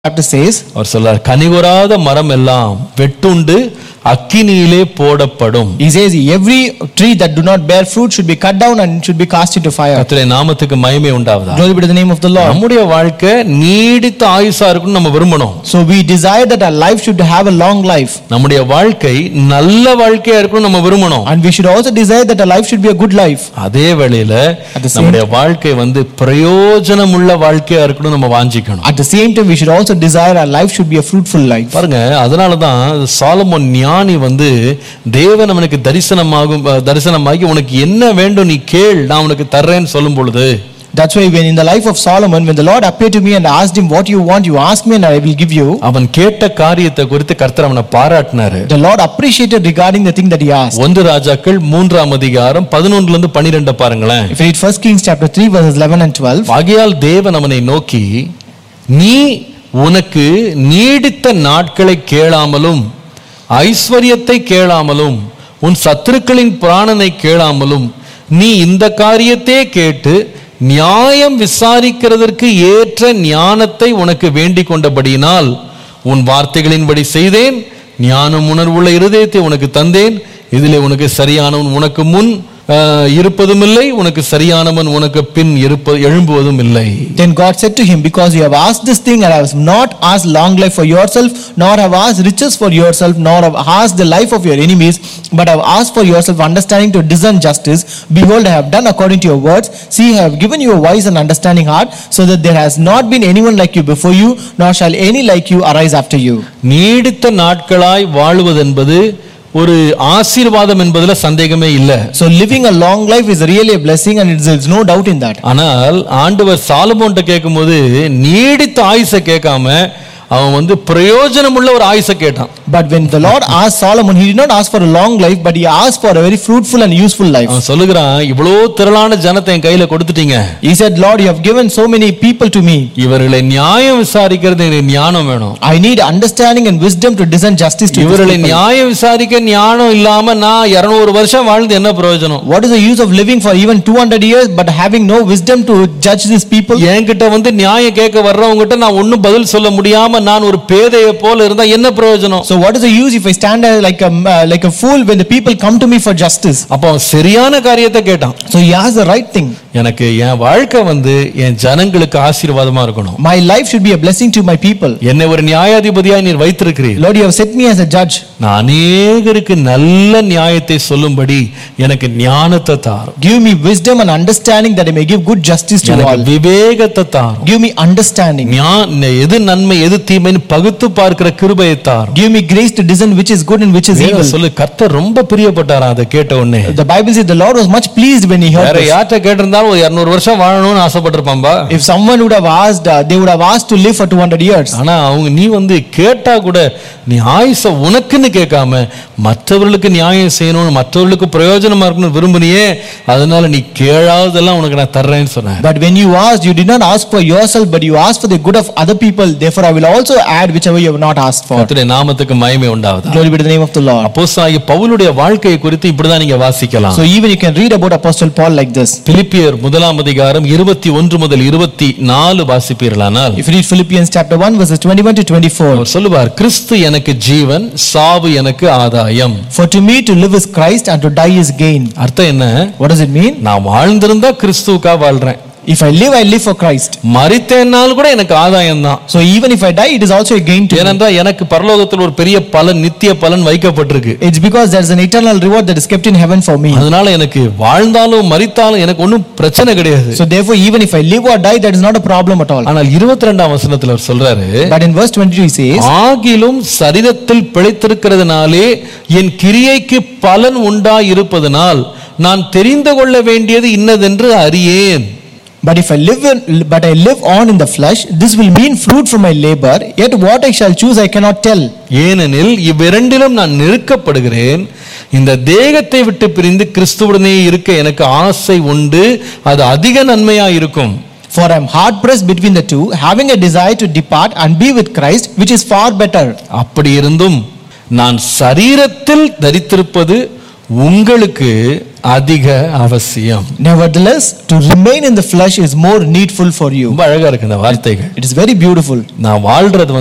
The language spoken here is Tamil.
chapter says, அவர் சொல்றார் கனிகொராத மரம் எல்லாம் வெட்டுண்டு அக்கினியிலே போடப்படும் he says, every tree that do not bear fruit should be cut down and should be cast into fire. கர்த்தருடைய நாமத்துக்கு மகிமை உண்டாவதா Glory be to the name of the Lord. நம்முடைய வாழ்க்கை நீடித்த ஆயுசா இருக்கும்னு நம்ம விரும்பணும் So we desire that our life should have a long life. நம்முடைய வாழ்க்கை நல்ல வாழ்க்கையா இருக்கணும்னு நம்ம விரும்பணும் And we should also desire that our life should be a good life. அதே வேளையில At the same நம்முடைய வாழ்க்கை வந்து பிரயோஜனம் உள்ள வாழ்க்கையா இருக்கணும் நம்ம வாஞ்சிக்கணும் At the same time, we should also desire our life should be a fruitful life. பாருங்க அதனாலதான் சாலமோன் ஞானி வந்து தேவன் அவனுக்கு தரிசனமாகும் அஹ், தரிசனமாகி உனக்கு என்ன வேண்டும் நீ கேள் நான் உனக்கு தர்றேன்னு சொல்லும் பொழுது That's why when in the life of Solomon, when the Lord appeared to me and asked him, What you want, you ask me and I will give you. அவன் கேட்ட காரியத்தை குறித்து கர்த்தர் அவனை பாராட்டினாரு The Lord appreciated regarding the thing that he asked. ஒன்று ராஜாக்கள் மூன்றாம் அதிகாரம் பதினொன்றுல இருந்து பன்னிரெண்டு பாருங்களேன் If you read 1 Kings chapter 3, verses 11 and 12, ஆகையால் தேவன் அவனை நோக்கி நீ உனக்கு நீடித்த நாட்களை கேளாமலும் ஐஸ்வர்யத்தை கேளாமலும் உன் சத்துருக்களின் பிராணனை கேளாமலும் நீ இந்த காரியத்தை கேட்டு நியாயம் விசாரிக்கிறதற்கு ஏற்ற ஞானத்தை உனக்கு வேண்டிக் கொண்டபடியினால் உன் வார்த்தைகளின்படி செய்தேன் ஞானம் உணர்வுள்ள இருதயத்தை உனக்கு தந்தேன் இதிலே உனக்கு சரியானவன் உனக்கு முன் ஆஹ், இருப்பதும் இல்லை உனக்கு சரியானவன் உனக்கு பின் இருப்ப எழும்புவதும் இல்லை then God said to him, Because you have asked this thing, and I have not asked long life for yourself, nor have asked riches for yourself, nor have asked the life of your enemies, but have asked for yourself understanding to discern justice. Behold, I have done according to your words. See, I have given you a wise and understanding heart, so that there has not been anyone like you before you, nor shall any like you arise after you. நீடித்த நாட்களாய் வாழுவதென்பது ஒரு ஆசீர்வாதம் என்பதுல சந்தேகமே இல்லை So, living a long life is really a blessing, and it's- there's no doubt in that. ஆனால் ஆண்டவர் சாலமோன்ட்ட கேட்கும்போது நீடித்த ஆயுசை கேட்காம அவன் வந்து பிரயோஜனம் உள்ள ஒரு ஆயுசை கேட்டான் But when the Lord asked Solomon, he did not ask for a long life, but he asked for a very fruitful and useful life. அவன் சொல்லுகிறான் இவ்வளோ திரளான ஜனத்தை என் கையில கொடுத்துட்டீங்க He said, Lord, you have given so many people to me. இவர்களை நியாயம் விசாரிக்கிறது எனக்கு ஞானம் வேணும் I need understanding and wisdom to discern justice to these இவர்களை people. நியாயம் விசாரிக்க ஞானம் இல்லாம நான் இருநூறு வருஷம் வாழ்ந்து என்ன பிரயோஜனம் What is the use of living for even 200 years but having no wisdom to judge these people? என்கிட்ட வந்து நியாயம் கேட்க வர்றவங்ககிட்ட நான் ஒன்னும் பதில் சொல்ல முடியாம நான் ஒரு பேதையை போல இருந்தா என்ன பிரயோஜனம் So what is the use if I stand as like a uh, like a fool when the people come to me for justice? அப்போ அவன் சரியான காரியத்தை கேட்டான் So he asked the right thing. எனக்கு என் வாழ்க்கை வந்து என் ஜனங்களுக்கு ஆசீர்வாதமா இருக்கணும் My life should be a blessing to my people. என்னை ஒரு நியாயாதிபதியாய் நீர் வைத்திருக்கிறீர் Lord, you have set me as a judge. நான் அநேகருக்கு நல்ல நியாயத்தை சொல்லும்படி எனக்கு ஞானத்தை தாரும் Give me wisdom and understanding that I may give good justice to எனக்கு all. விவேகத்தை தாரும் Give me understanding. ஞா- எது நன்மை எது தீமைன்னு பகுத்து பார்க்கிற கிருபையை தாரும் Give me grace to discern which is good and which is evil. வேதம் சொல்லு கர்த்தர் ரொம்ப பிரியப்பட்டாரா அதை கேட்ட உடனே The Bible says the Lord was much pleased when he heard வேற this. யார்கிட்ட கேட்டிருந்தாலும் ஒரு இருநூறு வருஷம் வாழணும்னு ஆசைப்பட்டிருப்பான்பா If someone would have asked, uh, they would have asked to live for 200 years. ஆனா அவங்க நீ வந்து கேட்டா கூட நீ ஆயுச உனக்குன்னு கேட்காம மற்றவர்களுக்கு நியாயம் செய்யணும்னு மற்றவர்களுக்கு பிரயோஜனமா இருக்கணும்னு விரும்புனியே அதனால நீ கேளாததெல்லாம் உனக்கு நான் தர்றேன்னு சொன்னேன் But when you asked, you did not ask for yourself, but you asked for the good of other people. Therefore, I will also add whichever you have not asked for. கர்த்தருடைய நாமத்துக்கு மகிமை உண்டாவதா Glory be to the name of the Lord. அப்போஸ்தலனாகிய பவுலுடைய வாழ்க்கையை குறித்து இப்படிதான் நீங்க வாசிக்கலாம் So even you can read about Apostle Paul like this. பிலிப்பியர் முதலாம் அதிகாரம் இருபத்தி ஒன்று முதல் இருபத்தி நாலு வாசிப்பீர்களானால் If you read Philippians chapter 1, verses 21 to 24. அவர் சொல்லுவார் கிறிஸ்து எனக்கு ஜீவன் சாவு எனக்கு ஆதாயம் For to me to live is Christ and to die is gain. அர்த்தம் என்ன What does it mean? நான் வாழ்ந்திருந்தா கிறிஸ்துவுக்கா வாழ்றேன் If I live, I live for Christ. மறித்தேனால் கூட எனக்கு ஆதாயம் தான் So even if I die, it is also a gain to me. ஏனென்றால் எனக்கு பரலோகத்தில் ஒரு பெரிய பலன் நித்திய பலன் வைக்கப்பட்டிருக்கு It's because there's an eternal reward that is kept in heaven for me. அதனால எனக்கு வாழ்ந்தாலும் மறித்தாலும் எனக்கு ஒன்றும் பிரச்சனை கிடையாது So therefore, even if I live or die, that is not a problem at all. ஆனால் இருபத்தி ரெண்டாம் வசனத்தில் அவர் சொல்றாரு But in verse 22, he says, ஆகிலும் சரீரத்தில் பிழைத்திருக்கிறதுனாலே என் கிரியைக்கு பலன் உண்டா இருப்பதனால் நான் தெரிந்து கொள்ள வேண்டியது இன்னதென்று அறியேன் But if I live in, but I live on in the flesh, this will mean fruit from my labor. Yet what I shall choose, I cannot tell. ஏனெனில் இவ்விரண்டிலும் நான் நெருக்கப்படுகிறேன் இந்த தேகத்தை விட்டு பிரிந்து கிறிஸ்துவுடனே இருக்க எனக்கு ஆசை உண்டு அது அதிக நன்மையா இருக்கும் For I am hard pressed between the two, having a desire to depart and be with Christ, which is far better. அப்படி இருந்தும் நான் சரீரத்தில் தரித்திருப்பது உங்களுக்கு அதிக அவசியம் Nevertheless, to remain in the flesh is more needful for you. ரொம்ப அழகா இருக்கு இந்த வார்த்தைகள் It is very beautiful. நான் வாழ்றது